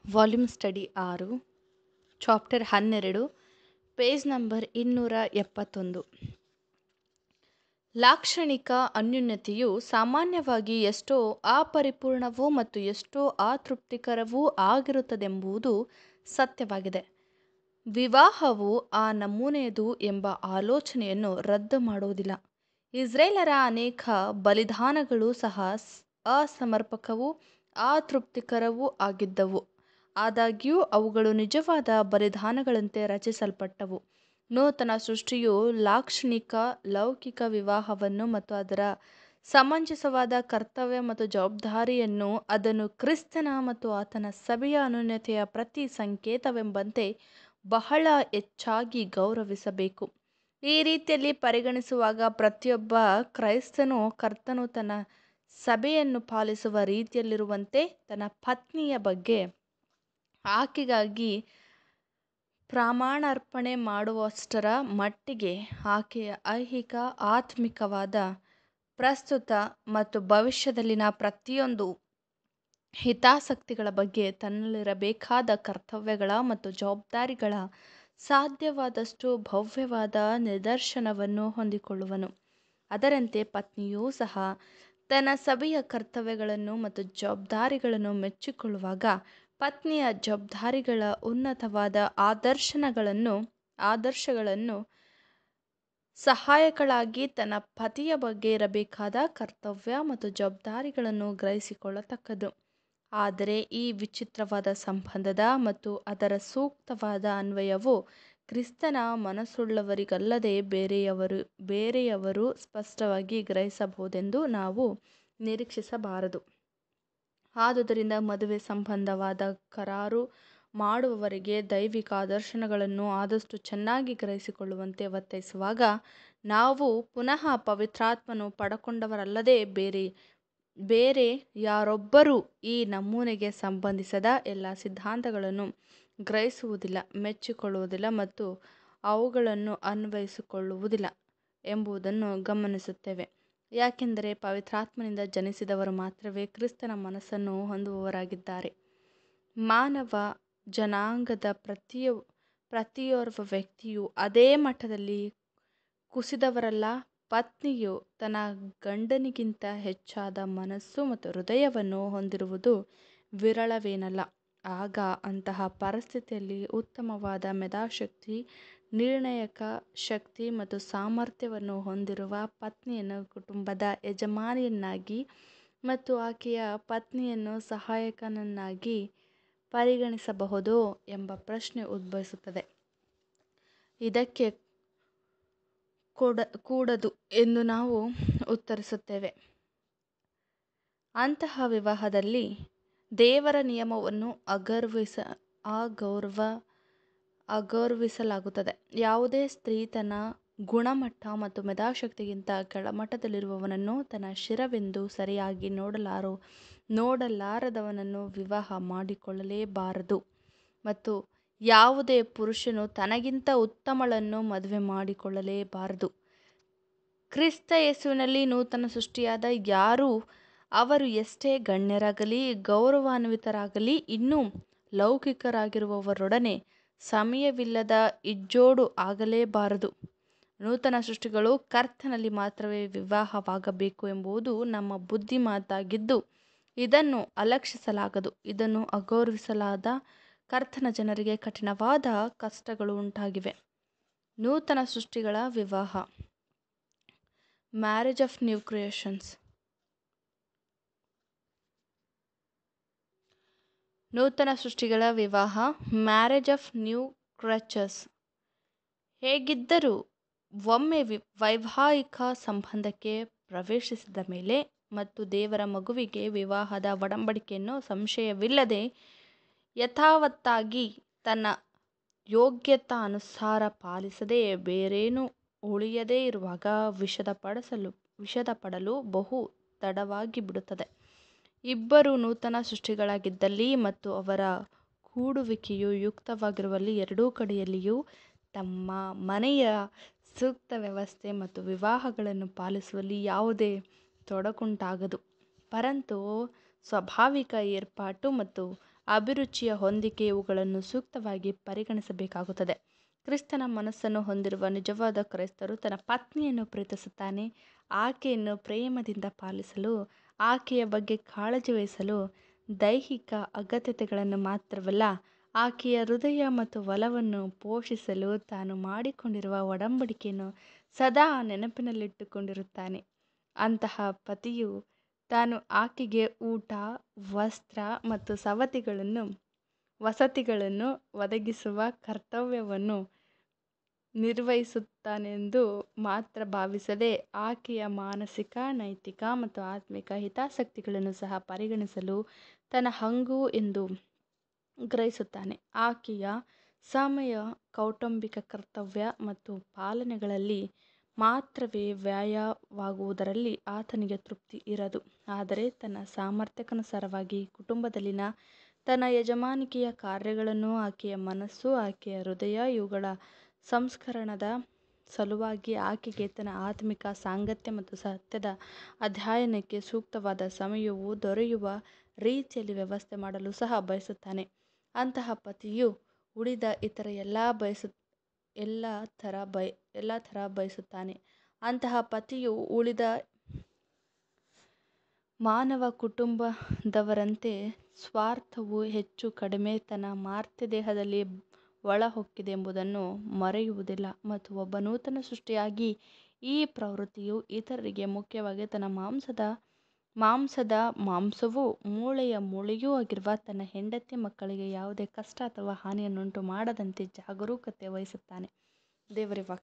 volume study ಆರು chapter ಹನ್ನೆರಡು page number ಇನ್ನೂರ ಎಪ್ಪತ್ತೊಂದು ಲಾಕ್ಷಣಿಕ ಅನ್ಯೂನ್ಯತೆಯು ಸಾಮಾನ್ಯವಾಗಿ ಎಷ್ಟೋ ಅಪರಿಪೂರ್ಣವೂ ಮತ್ತು ಎಷ್ಟೋ ಅತೃಪ್ತಿಕರವೂ ಆಗಿರುತ್ತದೆಂಬುದು ಸತ್ಯವಾಗಿದೆ ವಿವಾಹವು ಆ ನಮೂನೆಯದು ಎಂಬ ಆಲೋಚನೆಯನ್ನು ರದ್ದು ಮಾಡುವುದಿಲ್ಲ ಇಸ್ರೇಲರ ಅನೇಕ ಬಲಿದಾನಗಳು ಸಹ ಅಸಮರ್ಪಕವೂ ಅತೃಪ್ತಿಕರವೂ ಆಗಿದ್ದವು ಆದಾಗ್ಯೂ ಅವುಗಳು ನಿಜವಾದ ಬಲಿದಾನಗಳಂತೆ ರಚಿಸಲ್ಪಟ್ಟವು ನೂತನ ಸೃಷ್ಟಿಯು ಲಾಕ್ಷಣಿಕ ಲೌಕಿಕ ವಿವಾಹವನ್ನು ಮತ್ತು ಅದರ ಸಮಂಜಸವಾದ ಕರ್ತವ್ಯ ಮತ್ತು ಜವಾಬ್ದಾರಿಯನ್ನು ಅದನ್ನು ಕ್ರಿಸ್ತನ ಮತ್ತು ಆತನ ಸಭೆಯ ಅನ್ಯೋನ್ಯತೆಯ ಪ್ರತಿ ಸಂಕೇತವೆಂಬಂತೆ ಬಹಳ ಹೆಚ್ಚಾಗಿ ಗೌರವಿಸಬೇಕು ಈ ರೀತಿಯಲ್ಲಿ ಪರಿಗಣಿಸುವಾಗ ಪ್ರತಿಯೊಬ್ಬ ಕ್ರೈಸ್ತನೂ ಕರ್ತನು ತನ್ನ ಸಭೆಯನ್ನು ಪಾಲಿಸುವ ರೀತಿಯಲ್ಲಿರುವಂತೆ ತನ್ನ ಪತ್ನಿಯ ಬಗ್ಗೆ ಆಕೆಗಾಗಿ ಪ್ರಾಮಾಣಾರ್ಪಣೆ ಮಾಡುವಷ್ಟರ ಮಟ್ಟಿಗೆ ಆಕೆಯ ಐಹಿಕ ಆತ್ಮಿಕವಾದ ಪ್ರಸ್ತುತ ಮತ್ತು ಭವಿಷ್ಯದಲ್ಲಿನ ಪ್ರತಿಯೊಂದು ಹಿತಾಸಕ್ತಿಗಳ ಬಗ್ಗೆ ತನ್ನಲ್ಲಿರಬೇಕಾದ ಕರ್ತವ್ಯಗಳ ಮತ್ತು ಜವಾಬ್ದಾರಿಗಳ ಸಾಧ್ಯವಾದಷ್ಟು ಭವ್ಯವಾದ ನಿದರ್ಶನವನ್ನು ಹೊಂದಿಕೊಳ್ಳುವನು ಅದರಂತೆ ಪತ್ನಿಯೂ ಸಹ ತನ್ನ ಸಭೆಯ ಕರ್ತವ್ಯಗಳನ್ನು ಮತ್ತು ಜವಾಬ್ದಾರಿಗಳನ್ನು ಮೆಚ್ಚಿಕೊಳ್ಳುವಾಗ ಪತ್ನಿಯ ಜವಾಬ್ದಾರಿಗಳ ಉನ್ನತವಾದ ಆದರ್ಶನಗಳನ್ನು ಆದರ್ಶಗಳನ್ನು ಸಹಾಯಕಳಾಗಿ ತನ್ನ ಪತಿಯ ಬಗ್ಗೆ ಇರಬೇಕಾದ ಕರ್ತವ್ಯ ಮತ್ತು ಜವಾಬ್ದಾರಿಗಳನ್ನು ಗ್ರಹಿಸಿಕೊಳ್ಳತಕ್ಕದ್ದು ಆದರೆ ಈ ವಿಚಿತ್ರವಾದ ಸಂಬಂಧದ ಮತ್ತು ಅದರ ಸೂಕ್ತವಾದ ಅನ್ವಯವು ಕ್ರಿಸ್ತನ ಮನಸ್ಸುಳ್ಳವರಿಗಲ್ಲದೆ ಬೇರೆಯವರು ಬೇರೆಯವರು ಸ್ಪಷ್ಟವಾಗಿ ಗ್ರಹಿಸಬಹುದೆಂದು ನಾವು ನಿರೀಕ್ಷಿಸಬಾರದು ಆದುದರಿಂದ ಮದುವೆ ಸಂಬಂಧವಾದ ಕರಾರು ಮಾಡುವವರಿಗೆ ದೈವಿಕ ಆದರ್ಶಗಳನ್ನು ಆದಷ್ಟು ಚೆನ್ನಾಗಿ ಗ್ರಹಿಸಿಕೊಳ್ಳುವಂತೆ ಒತ್ತಾಯಿಸುವಾಗ ನಾವು ಪುನಃ ಪವಿತ್ರಾತ್ಮನು ಪಡಕೊಂಡವರಲ್ಲದೆ ಬೇರೆ ಬೇರೆ ಯಾರೊಬ್ಬರೂ ಈ ನಮೂನೆಗೆ ಸಂಬಂಧಿಸದ ಎಲ್ಲ ಸಿದ್ಧಾಂತಗಳನ್ನು ಗ್ರಹಿಸುವುದಿಲ್ಲ ಮೆಚ್ಚಿಕೊಳ್ಳುವುದಿಲ್ಲ ಮತ್ತು ಅವುಗಳನ್ನು ಅನ್ವಯಿಸಿಕೊಳ್ಳುವುದಿಲ್ಲ ಎಂಬುದನ್ನು ಗಮನಿಸುತ್ತೇವೆ ಯಾಕೆಂದರೆ ಪವಿತ್ರಾತ್ಮನಿಂದ ಜನಿಸಿದವರು ಮಾತ್ರವೇ ಕ್ರಿಸ್ತನ ಮನಸ್ಸನ್ನು ಹೊಂದುವವರಾಗಿದ್ದಾರೆ ಮಾನವ ಜನಾಂಗದ ಪ್ರತಿಯೊ ಪ್ರತಿಯೋರ್ವ ವ್ಯಕ್ತಿಯು ಅದೇ ಮಟ್ಟದಲ್ಲಿ ಕುಸಿದವರಲ್ಲ ಪತ್ನಿಯು ತನ್ನ ಗಂಡನಿಗಿಂತ ಹೆಚ್ಚಾದ ಮನಸ್ಸು ಮತ್ತು ಹೃದಯವನ್ನು ಹೊಂದಿರುವುದು ವಿರಳವೇನಲ್ಲ ಆಗ ಅಂತಹ ಪರಿಸ್ಥಿತಿಯಲ್ಲಿ ಉತ್ತಮವಾದ ಮೇಧಾಶಕ್ತಿ ನಿರ್ಣಾಯಕ ಶಕ್ತಿ ಮತ್ತು ಸಾಮರ್ಥ್ಯವನ್ನು ಹೊಂದಿರುವ ಪತ್ನಿಯನ್ನು ಕುಟುಂಬದ ಯಜಮಾನಿಯನ್ನಾಗಿ ಮತ್ತು ಆಕೆಯ ಪತ್ನಿಯನ್ನು ಸಹಾಯಕನನ್ನಾಗಿ ಪರಿಗಣಿಸಬಹುದೋ ಎಂಬ ಪ್ರಶ್ನೆ ಉದ್ಭವಿಸುತ್ತದೆ ಇದಕ್ಕೆ ಕೊಡ ಕೂಡದು ಎಂದು ನಾವು ಉತ್ತರಿಸುತ್ತೇವೆ ಅಂತಹ ವಿವಾಹದಲ್ಲಿ ದೇವರ ನಿಯಮವನ್ನು ಅಗೌರವಿಸ ಅಗೌರವ ಅಗೌರವಿಸಲಾಗುತ್ತದೆ ಯಾವುದೇ ಸ್ತ್ರೀ ತನ್ನ ಗುಣಮಟ್ಟ ಮತ್ತು ಮೇಧಾಶಕ್ತಿಗಿಂತ ಕೆಳಮಟ್ಟದಲ್ಲಿರುವವನನ್ನು ತನ್ನ ಶಿರವೆಂದು ಸರಿಯಾಗಿ ನೋಡಲಾರೋ ನೋಡಲಾರದವನನ್ನು ವಿವಾಹ ಮಾಡಿಕೊಳ್ಳಲೇಬಾರದು ಮತ್ತು ಯಾವುದೇ ಪುರುಷನು ತನಗಿಂತ ಉತ್ತಮಳನ್ನು ಮದುವೆ ಮಾಡಿಕೊಳ್ಳಲೇಬಾರದು ಕ್ರಿಸ್ತ ಯೇಸುವಿನಲ್ಲಿ ನೂತನ ಸೃಷ್ಟಿಯಾದ ಯಾರೂ ಅವರು ಎಷ್ಟೇ ಗಣ್ಯರಾಗಲಿ ಗೌರವಾನ್ವಿತರಾಗಲಿ ಇನ್ನೂ ಲೌಕಿಕರಾಗಿರುವವರೊಡನೆ ಸಮಯವಿಲ್ಲದ ಇಜ್ಜೋಡು ಆಗಲೇಬಾರದು ನೂತನ ಸೃಷ್ಟಿಗಳು ಕರ್ತನಲ್ಲಿ ಮಾತ್ರವೇ ವಿವಾಹವಾಗಬೇಕು ಎಂಬುದು ನಮ್ಮ ಬುದ್ಧಿಮಾತಾಗಿದ್ದು ಇದನ್ನು ಅಲಕ್ಷಿಸಲಾಗದು ಇದನ್ನು ಅಗೌರವಿಸಲಾದ ಕರ್ತನ ಜನರಿಗೆ ಕಠಿಣವಾದ ಕಷ್ಟಗಳು ಉಂಟಾಗಿವೆ ನೂತನ ಸೃಷ್ಟಿಗಳ ವಿವಾಹ ಮ್ಯಾರೇಜ್ ಆಫ್ ನ್ಯೂ ಕ್ರಿಯೇಷನ್ಸ್ ನೂತನ ಸೃಷ್ಟಿಗಳ ವಿವಾಹ ಮ್ಯಾರೇಜ್ ಆಫ್ ನ್ಯೂ ಕ್ರಚರ್ಸ್ ಹೇಗಿದ್ದರೂ ಒಮ್ಮೆ ವಿ ವೈವಾಹಿಕ ಸಂಬಂಧಕ್ಕೆ ಪ್ರವೇಶಿಸಿದ ಮೇಲೆ ಮತ್ತು ದೇವರ ಮಗುವಿಗೆ ವಿವಾಹದ ಒಡಂಬಡಿಕೆಯನ್ನು ಸಂಶಯವಿಲ್ಲದೆ ಯಥಾವತ್ತಾಗಿ ತನ್ನ ಯೋಗ್ಯತಾನುಸಾರ ಪಾಲಿಸದೆ ಬೇರೇನೂ ಉಳಿಯದೇ ಇರುವಾಗ ವಿಷದಪಡಿಸಲು ವಿಷದಪಡಲು ಬಹು ತಡವಾಗಿ ಬಿಡುತ್ತದೆ ಇಬ್ಬರು ನೂತನ ಸೃಷ್ಟಿಗಳಾಗಿದ್ದಲ್ಲಿ ಮತ್ತು ಅವರ ಕೂಡುವಿಕೆಯು ಯುಕ್ತವಾಗಿರುವಲ್ಲಿ ಎರಡೂ ಕಡೆಯಲ್ಲಿಯೂ ತಮ್ಮ ಮನೆಯ ಸೂಕ್ತ ವ್ಯವಸ್ಥೆ ಮತ್ತು ವಿವಾಹಗಳನ್ನು ಪಾಲಿಸುವಲ್ಲಿ ಯಾವುದೇ ತೊಡಕುಂಟಾಗದು ಪರಂತು ಸ್ವಾಭಾವಿಕ ಏರ್ಪಾಟು ಮತ್ತು ಅಭಿರುಚಿಯ ಹೊಂದಿಕೆ ಇವುಗಳನ್ನು ಸೂಕ್ತವಾಗಿ ಪರಿಗಣಿಸಬೇಕಾಗುತ್ತದೆ ಕ್ರಿಸ್ತನ ಮನಸ್ಸನ್ನು ಹೊಂದಿರುವ ನಿಜವಾದ ಕ್ರೈಸ್ತರು ತನ್ನ ಪತ್ನಿಯನ್ನು ಪ್ರೀತಿಸುತ್ತಾನೆ ಆಕೆಯನ್ನು ಪ್ರೇಮದಿಂದ ಪಾಲಿಸಲು ಆಕೆಯ ಬಗ್ಗೆ ಕಾಳಜಿ ವಹಿಸಲು ದೈಹಿಕ ಅಗತ್ಯತೆಗಳನ್ನು ಮಾತ್ರವಲ್ಲ ಆಕೆಯ ಹೃದಯ ಮತ್ತು ಒಲವನ್ನು ಪೋಷಿಸಲು ತಾನು ಮಾಡಿಕೊಂಡಿರುವ ಒಡಂಬಡಿಕೆಯನ್ನು ಸದಾ ನೆನಪಿನಲ್ಲಿಟ್ಟುಕೊಂಡಿರುತ್ತಾನೆ ಅಂತಹ ಪತಿಯು ತಾನು ಆಕೆಗೆ ಊಟ ವಸ್ತ್ರ ಮತ್ತು ಸವತಿಗಳನ್ನು ವಸತಿಗಳನ್ನು ಒದಗಿಸುವ ಕರ್ತವ್ಯವನ್ನು ನಿರ್ವಹಿಸುತ್ತಾನೆಂದು ಮಾತ್ರ ಭಾವಿಸದೆ ಆಕೆಯ ಮಾನಸಿಕ ನೈತಿಕ ಮತ್ತು ಆತ್ಮಿಕ ಹಿತಾಸಕ್ತಿಗಳನ್ನು ಸಹ ಪರಿಗಣಿಸಲು ತನ್ನ ಹಂಗು ಎಂದು ಗ್ರಹಿಸುತ್ತಾನೆ ಆಕೆಯ ಸಮಯ ಕೌಟುಂಬಿಕ ಕರ್ತವ್ಯ ಮತ್ತು ಪಾಲನೆಗಳಲ್ಲಿ ಮಾತ್ರವೇ ವ್ಯಯವಾಗುವುದರಲ್ಲಿ ಆತನಿಗೆ ತೃಪ್ತಿ ಇರದು ಆದರೆ ತನ್ನ ಸಾಮರ್ಥ್ಯಕ್ಕನುಸಾರವಾಗಿ ಕುಟುಂಬದಲ್ಲಿನ ತನ್ನ ಯಜಮಾನಿಕೆಯ ಕಾರ್ಯಗಳನ್ನು ಆಕೆಯ ಮನಸ್ಸು ಆಕೆಯ ಹೃದಯ ಇವುಗಳ ಸಂಸ್ಕರಣದ ಸಲುವಾಗಿ ಆಕೆಗೆ ತನ್ನ ಆತ್ಮಿಕ ಸಾಂಗತ್ಯ ಮತ್ತು ಸತ್ಯದ ಅಧ್ಯಯನಕ್ಕೆ ಸೂಕ್ತವಾದ ಸಮಯವು ದೊರೆಯುವ ರೀತಿಯಲ್ಲಿ ವ್ಯವಸ್ಥೆ ಮಾಡಲು ಸಹ ಬಯಸುತ್ತಾನೆ ಅಂತಹ ಪತಿಯು ಉಳಿದ ಇತರ ಎಲ್ಲ ಬಯಸು ಎಲ್ಲ ಥರ ಬಯ ಎಲ್ಲ ಥರ ಬಯಸುತ್ತಾನೆ ಅಂತಹ ಪತಿಯು ಉಳಿದ ಮಾನವ ಕುಟುಂಬದವರಂತೆ ಸ್ವಾರ್ಥವು ಹೆಚ್ಚು ಕಡಿಮೆ ತನ್ನ ಮಾರ್ತ್ಯ ದೇಹದಲ್ಲಿ ಒಳಹೊಕ್ಕಿದೆ ಎಂಬುದನ್ನು ಮರೆಯುವುದಿಲ್ಲ ಮತ್ತು ಒಬ್ಬ ನೂತನ ಸೃಷ್ಟಿಯಾಗಿ ಈ ಪ್ರವೃತ್ತಿಯು ಇತರರಿಗೆ ಮುಖ್ಯವಾಗಿ ತನ್ನ ಮಾಂಸದ ಮಾಂಸದ ಮಾಂಸವೂ ಮೂಳೆಯ ಮೂಳೆಯೂ ಆಗಿರುವ ತನ್ನ ಹೆಂಡತಿ ಮಕ್ಕಳಿಗೆ ಯಾವುದೇ ಕಷ್ಟ ಅಥವಾ ಹಾನಿಯನ್ನುಂಟು ಮಾಡದಂತೆ ಜಾಗರೂಕತೆ ವಹಿಸುತ್ತಾನೆ ದೇವರ ವಾಕ್ಯ